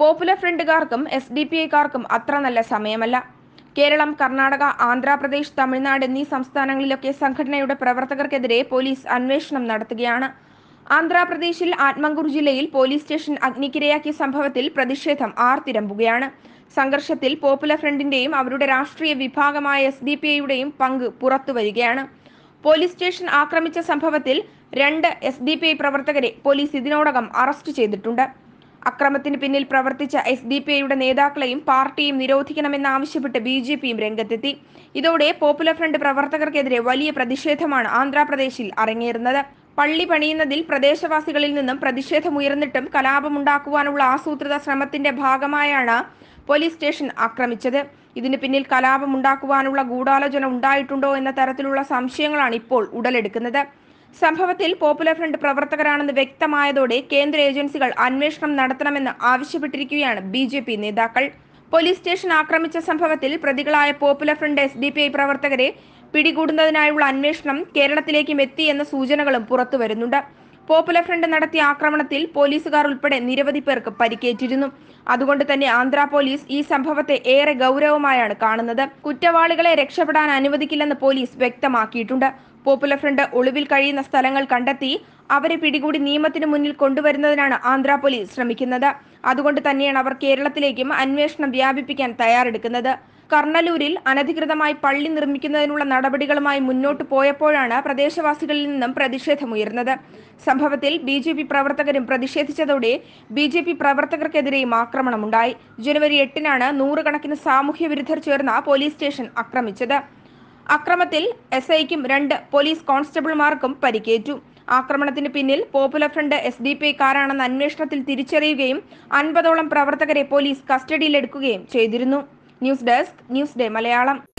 popular ഫ്രണ്ടുകാർക്കും S D P ഐക്കാർക്കും അത്ര നല്ല സമയമല്ല കേരളം കർണാടക ആന്ധ്രാപ്രദേശ് തമിഴ്നാട് എന്നീ സംസ്ഥാനങ്ങളിലൊക്കെ സംഘടനയുടെ പ്രവർത്തകർക്കെതിരെ പോലീസ് അന്വേഷണം നടത്തുകയാണ് ആന്ധ്രാപ്രദേശിൽ ആത്മങ്കൂർ ജില്ലയിൽ പോലീസ് സ്റ്റേഷൻ അഗ്നിക്കിരയാക്കിയ സംഭവത്തിൽ പ്രതിഷേധം ആർത്തിരമ്പുകയാണ് സംഘർഷത്തിൽ പോപ്പുലർ ഫ്രണ്ടിന്റെയും അവരുടെ രാഷ്ട്രീയ വിഭാഗമായ എസ് ഡി പി ഐയുടെയും പങ്ക് പുറത്തുവരികയാണ് പോലീസ് സ്റ്റേഷൻ ആക്രമിച്ച സംഭവത്തിൽ രണ്ട് എസ് ഡി പി ഐ പ്രവർത്തകരെ പോലീസ് ഇതിനോടകം അറസ്റ്റ് ചെയ്തിട്ടുണ്ട് അക്രമത്തിന് പിന്നിൽ പ്രവർത്തിച്ച എസ് ഡി പി ഐയുടെ നേതാക്കളെയും പാർട്ടിയും നിരോധിക്കണമെന്നാവശ്യപ്പെട്ട് ബി ജെ പിയും രംഗത്തെത്തി ഇതോടെ പോപ്പുലർ ഫ്രണ്ട് പ്രവർത്തകർക്കെതിരെ വലിയ പ്രതിഷേധമാണ് ആന്ധ്രാപ്രദേശിൽ അരങ്ങേറുന്നത് പള്ളി പണിയുന്നതിൽ പ്രദേശവാസികളിൽ നിന്നും പ്രതിഷേധമുയർന്നിട്ടും കലാപമുണ്ടാക്കുവാനുള്ള ആസൂത്രിത ശ്രമത്തിന്റെ ഭാഗമായാണ് പോലീസ് സ്റ്റേഷൻ ആക്രമിച്ചത് ഇതിന് പിന്നിൽ കലാപമുണ്ടാക്കുവാനുള്ള ഗൂഢാലോചന ഉണ്ടായിട്ടുണ്ടോ എന്ന തരത്തിലുള്ള സംശയങ്ങളാണ് ഇപ്പോൾ ഉടലെടുക്കുന്നത് സംഭവത്തിൽ പോപ്പുലർ ഫ്രണ്ട് പ്രവർത്തകരാണെന്ന് വ്യക്തമായതോടെ കേന്ദ്ര ഏജൻസികൾ അന്വേഷണം നടത്തണമെന്ന് ആവശ്യപ്പെട്ടിരിക്കുകയാണ് ബി ജെ പി നേതാക്കൾ പോലീസ് സ്റ്റേഷൻ ആക്രമിച്ച സംഭവത്തിൽ പ്രതികളായ popular front S D P I പ്രവർത്തകരെ പിടികൂടുന്നതിനായുള്ള അന്വേഷണം കേരളത്തിലേക്കും എത്തി എന്ന സൂചനകളും പുറത്തു വരുന്നുണ്ട് പോപ്പുലർ ഫ്രണ്ട് നടത്തിയ ആക്രമണത്തിൽ പോലീസുകാർ ഉൾപ്പെടെ നിരവധി പേർക്ക് പരിക്കേറ്റിരുന്നു അതുകൊണ്ട് തന്നെ ആന്ധ്ര പോലീസ് ഈ സംഭവത്തെ ഏറെ ഗൗരവമായാണ് കാണുന്നത് കുറ്റവാളികളെ രക്ഷപ്പെടാൻ അനുവദിക്കില്ലെന്ന് പോലീസ് വ്യക്തമാക്കിയിട്ടുണ്ട് പോപ്പുലർ ഫ്രണ്ട് ഒളിവിൽ കഴിയുന്ന സ്ഥലങ്ങൾ കണ്ടെത്തി അവരെ പിടികൂടി നിയമത്തിന് മുന്നിൽ കൊണ്ടുവരുന്നതിനാണ് ആന്ധ്ര പോലീസ് ശ്രമിക്കുന്നത് അതുകൊണ്ട് തന്നെയാണ് അവർ കേരളത്തിലേക്കും അന്വേഷണം വ്യാപിപ്പിക്കാൻ തയ്യാറെടുക്കുന്നത് കർണലൂരിൽ അനധികൃതമായി പള്ളി നിർമ്മിക്കുന്നതിനുള്ള നടപടികളുമായി മുന്നോട്ട് പോയപ്പോഴാണ് പ്രദേശവാസികളിൽ നിന്നും പ്രതിഷേധമുയർന്നത് സംഭവത്തിൽ ബി ജെ പി പ്രവർത്തകരും പ്രതിഷേധിച്ചതോടെ ബി ജെ പി പ്രവർത്തകർക്കെതിരെയും ആക്രമണമുണ്ടായി ജനുവരി എട്ടിനാണ് നൂറുകണക്കിന് സാമൂഹ്യ വിരുദ്ധർ ചേർന്ന പോലീസ് സ്റ്റേഷൻ ആക്രമിച്ചത് അക്രമത്തിൽ എസ് ഐക്കും രണ്ട് പോലീസ് കോൺസ്റ്റബിൾമാർക്കും പരിക്കേറ്റു ആക്രമണത്തിന് പിന്നിൽ popular front S D P ഐക്കാരാണെന്ന് അന്വേഷണത്തിൽ തിരിച്ചറിയുകയും അൻപതോളം പ്രവർത്തകരെ പോലീസ് കസ്റ്റഡിയിലെടുക്കുകയും ചെയ്തിരുന്നു news desk news day Malayalam